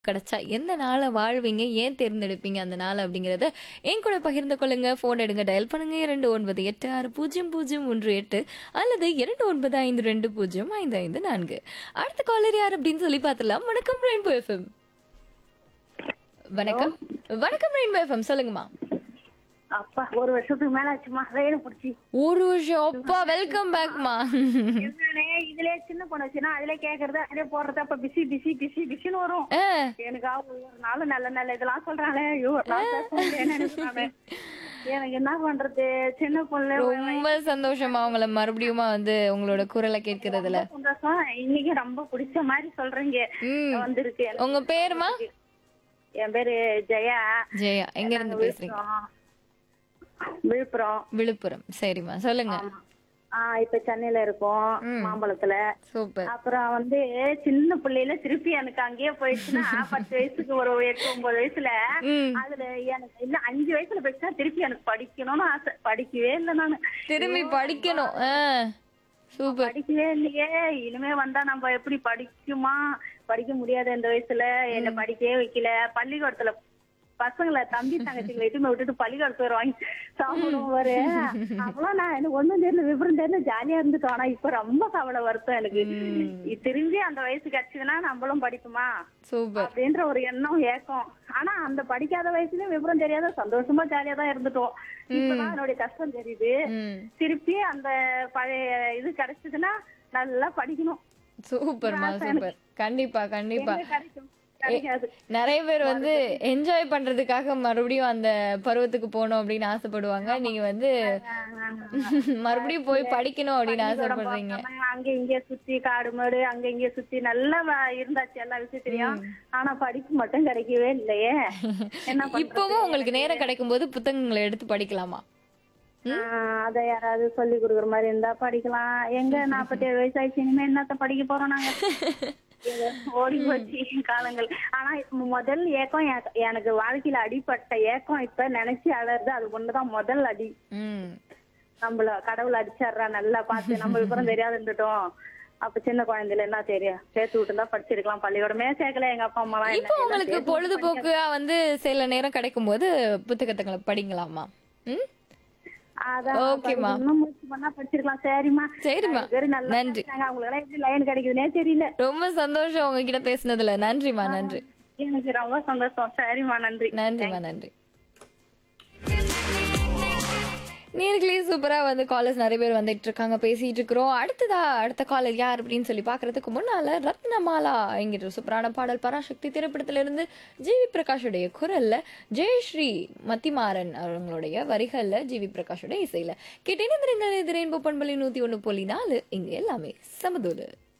கிடைச்சா எந்த நாளை வாழ்வீங்க ஏன் தேர்ந்தெடுப்பீங்க அந்த நாள் அப்படிங்கறத என் கூட பகிர்ந்து கொள்ளுங்க போன் எடுங்க டயல் பண்ணுங்க இரண்டு ஒன்பது எட்டு ஆறு பூஜ்ஜியம் பூஜ்ஜியம் ஒன்று எட்டு அல்லது இரண்டு ஒன்பது ஐந்து ரெண்டு பூஜ்ஜியம் ஐந்து ஐந்து நான்கு அடுத்த காலர் யார் அப்படின்னு சொல்லி பார்த்துலாம் வணக்கம் ரெயின்போ எஃப்எம் வணக்கம் வணக்கம் ரெயின்போ எஃப்எம் சொல்லுங்கம்மா அப்பா ஒரு வருஷத்துக்கு மேல ஆச்சுமா வேலை பிடிச்சி ஒரு வருஷம் அப்பா வெல்கம் பேக்மா என்னனே இதுலயே சின்ன பொண்ணு வச்சுன்னா அதுல கேக்குறது அதுல போடுறது அப்ப பிஸி பிஸி பிஸி பிஸின்னு வரும் எனக்கா ஒவ்வொரு நாளும் நல்ல நல்ல இதெல்லாம் சொல்றாங்களே ஐயோ ஒரு நாள் பேச முடியலன்னு நினைக்கிறானே. எனக்கு என்ன பண்றது சின்ன பொண்ணு ரொம்ப சந்தோஷமா உங்களை மறுபடியுமா வந்து உங்களோட குரலை கேட்கறதுல சந்தோஷம் இன்னைக்கு ரொம்ப பிடிச்ச மாதிரி சொல்றீங்க ம். வந்திருக்கு எனக்கு. உங்க பேருமா என் பேரு ஜெயா ஜெயா எங்க இருந்து பேசுறீங்க விழுப்புரம் விழுப்புரம் சரிம்மா சொல்லுங்க ஆஹ் இப்ப சென்னையில இருக்கோம் மாம்பழத்துல சூப்பர் அப்புறம் வந்து சின்ன பிள்ளையில திருப்பி எனக்கு அங்கேயே போயிடுச்சுன்னா பத்து வயசுக்கு ஒரு எட்டு ஒன்பது வயசுல ம். அதுல எனக்கு இல்ல அஞ்சு வயசுல போயிடுச்சுன்னா திருப்பி எனக்கு படிக்கணும்னு ஆசை படிக்கவே இல்லை நானு திரும்பி படிக்கணும் ஆ, சூப்பர் படிக்கவே இல்லையே இனிமே வந்தா நம்ம எப்படி படிக்குமா படிக்க முடியாது இந்த வயசுல என்ன படிக்கவே வைக்கல பள்ளிக்கூடத்துல பசங்களை தம்பி தங்கச்சிங்களை எட்டுமே விட்டுட்டு பள்ளிக்கூடத்து வருவாங்க சாப்பிடுவோம் வரு அப்பெல்லாம் நான் எனக்கு ஒண்ணும் தெரியல விவரம் தெரியல ஜாலியா இருந்துட்டோம் ஆனா இப்ப ரொம்ப கவலை வருத்தம் எனக்கு இ- திரும்பி அந்த வயசு கிடைச்சதுன்னா நம்மளும் படிக்குமா சூப்பர் அப்படின்ற ஒரு எண்ணம் ஏக்கம் ஆனா அந்த படிக்காத வயசுலயும் விவரம் தெரியாத சந்தோஷமா ஜாலியா தான் இருந்துட்டோம் இப்பதான் என்னுடைய கஷ்டம் தெரியுது ம் திருப்பி அந்த பழைய இது கிடைச்சதுன்னா நல்லா படிக்கணும் சூப்பர்மா சூப்பர் கண்டிப்பா கண்டிப்பா எங்க கிடைக்கும் கிடைக்காது நிறைய பேர் வந்து என்ஜாய் பண்றதுக்காக மறுபடியும் அந்த பருவத்துக்கு போகணும் அப்படின்னு ஆசைப்படுவாங்க நீங்க வந்து மறுபடியும் போய் படிக்கணும் அப்படின்னு ஆசைப்படுறீங்க நம்ம அங்க இங்க சுத்தி காடு மாடு அங்க இங்க சுத்தி நல்லா வ- இருந்தாச்சு எல்லா விஷயத்திலயும் ஆனா படிப்பு மட்டும் கிடைக்கவே இல்லையே என்ன பண்றது? இப்பவும் உங்களுக்கு நேரம் கிடைக்கும் போது புத்தகங்களை எடுத்து படிக்கலாமா ஆஹ் அத யாராவது சொல்லி கொடுக்குற மாதிரி இருந்தா படிக்கலாம் எங்க நாற்பத்தி ஏழு வயசு ஆயிடுச்சு இனிமே என்னத்த படிக்க போறோம் நாங்க இது ஓடி போச்சு காலங்கள் ஆனா இப்ப முதல் ஏக்கம் எனக்கு- எனக்கு வாழ்க்கையில அடிப்பட்ட ஏக்கம் இப்ப நினைச்சு அழறது அது ஒண்ணுதான் முதல் அடி ம் நம்மள கடவுள் அடிச்சாடுறா நல்லா பார்த்து நம்ம விவரம் தெரியாது இருந்துட்டோம் அப்ப சின்ன குழந்தையில என்ன தெரியும் சேர்த்து விட்டுருந்தா படிச்சிருக்கலாம் பள்ளிக்கூடமே சேர்க்கல எங்க அப்பா அம்மா எல்லாம் இப்போ என்ன உங்களுக்கு பொழுதுபோக்கா வந்து சில நேரம் கிடைக்கும் போது புத்தகத்துங்களை படிங்களாமா ம் அதான் ஓகேம்மா. இன்னும் முயற்சி பண்ணா படிச்சிருக்கலாம் சரிம்மா சரிம்மா நிறைய பேரு நல்லா நன்றி இருக்காங்க. அவங்களுக்கு எல்லாம் எப்படி லைன் கிடைக்குதுன்னே தெரியல ரொம்ப சந்தோஷம் உங்ககிட்ட பேசுனதுல நன்றிமா நன்றி எனக்கு ரொம்ப சந்தோஷம் சரிம்மா நன்றி நன்றிமா நன்றி நேர்களே சூப்பரா வந்து காலர்ஸ் நிறைய பேர் வந்துட்டு இருக்காங்க பேசிட்டு இருக்கிறோம் அடுத்ததா அடுத்த காலர் யார் அப்படின்னு சொல்லி பாக்குறதுக்கு முன்னால ரத்னமாலா என்கிற சூப்பரான பாடல் பராசக்தி திரைப்படத்துல இருந்து ஜிவி பிரகாஷுடைய குரல்ல ஜெயஸ்ரீ மத்திமாறன் அவங்களுடைய வரிகள்ல ஜிவி பிரகாஷோட இசையில கேட்டேன் ரெயின்போ பண்பலி நூத்தி ஒண்ணு புள்ளி நாலு இங்க எல்லாமே சமதோடு